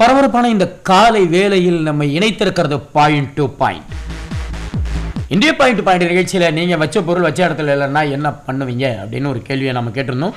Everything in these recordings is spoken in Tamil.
பரபரப்பான இந்த காலை வேளையில் நம்ம இணைத்திருக்கிறது பாயிண்ட் டு பாயிண்ட் இந்திய பாயிண்ட் பாயிண்ட் நிகழ்ச்சியில நீங்க வச்ச பொருள் வச்ச இடத்துல இல்லைன்னா என்ன பண்ணுவீங்க அப்படின்னு ஒரு கேள்வியை நம்ம கேட்டிருந்தோம்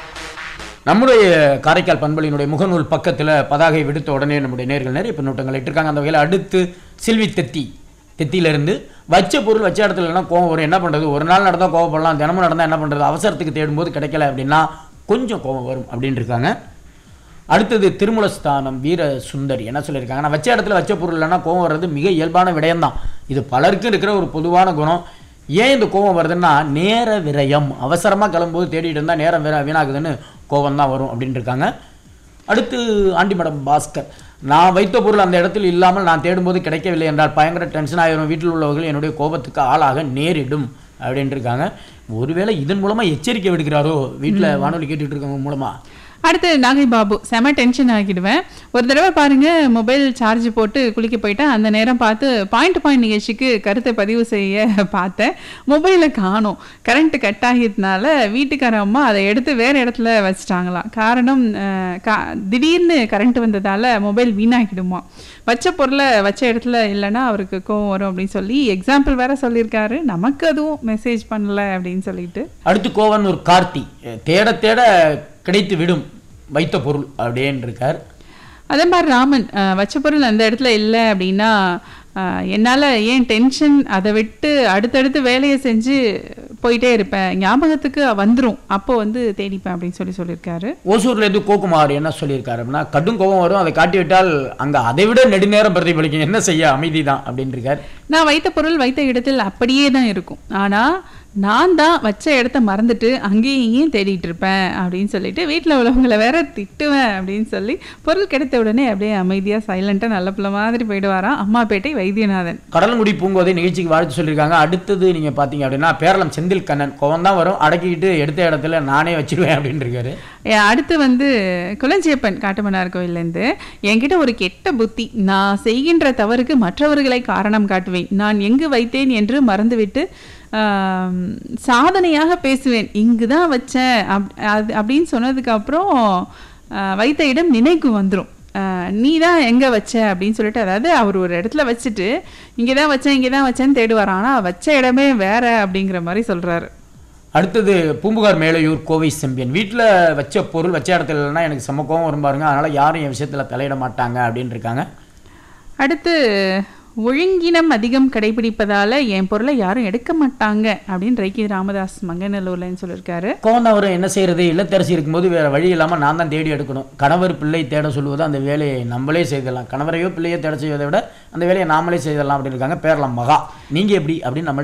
நம்முடைய காரைக்கால் பண்பலினுடைய முகநூல் பக்கத்துல பதாகை விடுத்த உடனே நம்முடைய நேர்கள் நிறைய பின்னூட்டங்கள் இட்டிருக்காங்க அந்த வகையில் அடுத்து சில்வி தெத்தி தெத்தியிலிருந்து வச்ச பொருள் வச்ச இடத்துல இல்லைன்னா கோவம் வரும் என்ன பண்றது ஒரு நாள் நடந்தா கோவப்படலாம் தினமும் நடந்தா என்ன பண்றது அவசரத்துக்கு தேடும்போது கிடைக்கல அப்படின்னா கொஞ்சம் கோவம் வரும் அப்படின்னு இருக்காங்க அடுத்தது திருமலஸ்தானம் வீர சுந்தரி என்ன சொல்லியிருக்காங்க நான் வச்ச இடத்துல வச்ச பொருள் இல்லைன்னா கோவம் வர்றது மிக இயல்பான விடயம்தான் இது பலருக்கும் இருக்கிற ஒரு பொதுவான குணம் ஏன் இந்த கோவம் வருதுன்னா நேர விரயம் அவசரமாக கிளம்பும்போது தேடிட்டு இருந்தால் நேரம் வீணா வீணாகுதுன்னு கோவம் தான் வரும் அப்படின்னு இருக்காங்க அடுத்து ஆண்டி மேடம் பாஸ்கர் நான் வைத்த பொருள் அந்த இடத்தில் இல்லாமல் நான் தேடும்போது கிடைக்கவில்லை என்றால் பயங்கர டென்ஷன் ஆயிரும் வீட்டில் உள்ளவர்கள் என்னுடைய கோபத்துக்கு ஆளாக நேரிடும் அப்படின்னு இருக்காங்க ஒருவேளை இதன் மூலமா எச்சரிக்கை விடுக்கிறாரோ வீட்டில் வானொலி கேட்டுட்டு இருக்கவங்க மூலமா அடுத்து நாகை பாபு செம டென்ஷன் ஆகிடுவேன் ஒரு தடவை பாருங்க மொபைல் சார்ஜ் போட்டு குளிக்க போயிட்டேன் அந்த நேரம் பார்த்து பாயிண்ட் பாயிண்ட் நிகழ்ச்சிக்கு கருத்தை பதிவு செய்ய பார்த்தேன் மொபைலை காணோம் கரண்ட் கட் ஆகியதுனால வீட்டுக்கார அம்மா அதை எடுத்து வேற இடத்துல வச்சுட்டாங்களாம் காரணம் அஹ், கா- திடீர்னு கரண்ட் வந்ததால மொபைல் வீணாகிடுமா வச்ச பொருளை வச்ச இடத்துல இல்லைன்னா அவருக்கு கோவம் வரும் அப்படின்னு சொல்லி எக்ஸாம்பிள் வேற சொல்லியிருக்காரு நமக்கு அதுவும் மெசேஜ் பண்ணல அப்படின்னு சொல்லிட்டு அடுத்து கோவன் ஒரு கார்த்தி தேட தேட கிடைத்து விடும் வைத்த பொருள் அப்படின்னு இருக்கார் அதே மாதிரி ராமன் அஹ், வச்ச பொருள் அந்த இடத்துல இல்லை அப்படின்னா அஹ், என்னால ஏன் டென்ஷன் அதை விட்டு அடுத்தடுத்து வேலையை செஞ்சு போயிட்டே இருப்பேன் ஞாபகத்துக்கு வந்துரும் அப்போ வந்து தேடிப்பேன் அப்படின்னு சொல்லி சொல்லியிருக்காரு ஓசூர்ல இருந்து கோகுமார் என்ன சொல்லியிருக்காரு அப்படின்னா கடும் கோபம் வரும் அதை காட்டி விட்டால் அங்க அதை விட நெடுநேரம் பிரதிபலிக்கும் என்ன செய்ய அமைதி தான் அப்படின்னு இருக்கார் நான் வைத்த பொருள் வைத்த இடத்தில் அப்படியே தான் இருக்கும் ஆனா நான் தான் வச்ச இடத்த மறந்துட்டு அங்கேயும் இங்கேயும் தேடிட்டு இருப்பேன் அப்படின்னு சொல்லிட்டு வீட்டில் உள்ளவங்களை வேற திட்டுவேன் அப்படின்னு சொல்லி பொருள் கிடைத்த உடனே அப்படியே அமைதியா சைலண்டா நல்ல பிள்ளை மாதிரி போயிடுவாராம் அம்மாப்பேட்டை வைத்தியநாதன் கடல்முடி பூங்கோதை நிகழ்ச்சிக்கு வாழ்த்து சொல்லியிருக்காங்க அடுத்தது நீங்க பாத்தீங்க அப்படின்னா பேரளம் செந்தில் கண்ணன் கோவம் தான் வரும் அடக்கிக்கிட்டு எடுத்த இடத்துல நானே வச்சிருவேன் அப்படின்னு இருக்காரு ஏ, அடுத்து வந்து குலஞ்சியப்பன் காட்டுமன்னார் கோயிலேருந்து என்கிட்ட ஒரு கெட்ட புத்தி நான் செய்கின்ற தவறுக்கு மற்றவர்களை காரணம் காட்டுவேன் நான் எங்கு வைத்தேன் என்று மறந்துவிட்டு ஆம், சாதனையாக பேசுவேன் இங்கு தான் வச்சேன் அப் அது அப்படின்னு சொன்னதுக்கு அப்புறம் ஆ, வைத்த இடம் நினைக்கு வந்துடும் நீ தான் எங்கே வச்ச அப்படின்னு சொல்லிட்டு அதாவது அவர் ஒரு இடத்துல வச்சுட்டு இங்கே தான் வச்சேன் இங்கே தான் வச்சேன்னு தேடுவார் ஆனால் வச்ச இடமே வேற அப்படிங்கிற மாதிரி சொல்கிறாரு அடுத்தது பூம்புகார் மேலையூர் கோவை செம்பியன் வீட்டில் வச்ச பொருள் வச்ச இடத்துல இல்லைன்னா எனக்கு செம்ம கோவம் வரும் பாருங்க அதனால யாரும் என் விஷயத்துல தலையிட மாட்டாங்க அப்படின்னு இருக்காங்க அடுத்து ஒழுங்கினம் அதிகம் கடைபிடிப்பதால என் பொருளை யாரும் எடுக்க மாட்டாங்க அப்படின்னு ரைக்கி ராமதாஸ் மங்கநல்லூர்லன்னு சொல்லியிருக்காரு கோவம் தான் வரும் என்ன செய்யறது இல்லத்தரசி இருக்கும்போது வேற வழி இல்லாம நான் தான் தேடி எடுக்கணும் கணவர் பிள்ளை தேட சொல்லுவது அந்த வேலையை நம்மளே செய்திடலாம் கணவரையோ பிள்ளையோ தேட செய்வதை விட அந்த வேலையை நாமளே செய்திடலாம் அப்படின்னு இருக்காங்க பேரலாம் மகா நீங்க எப்படி அப்படின்னு நம்ம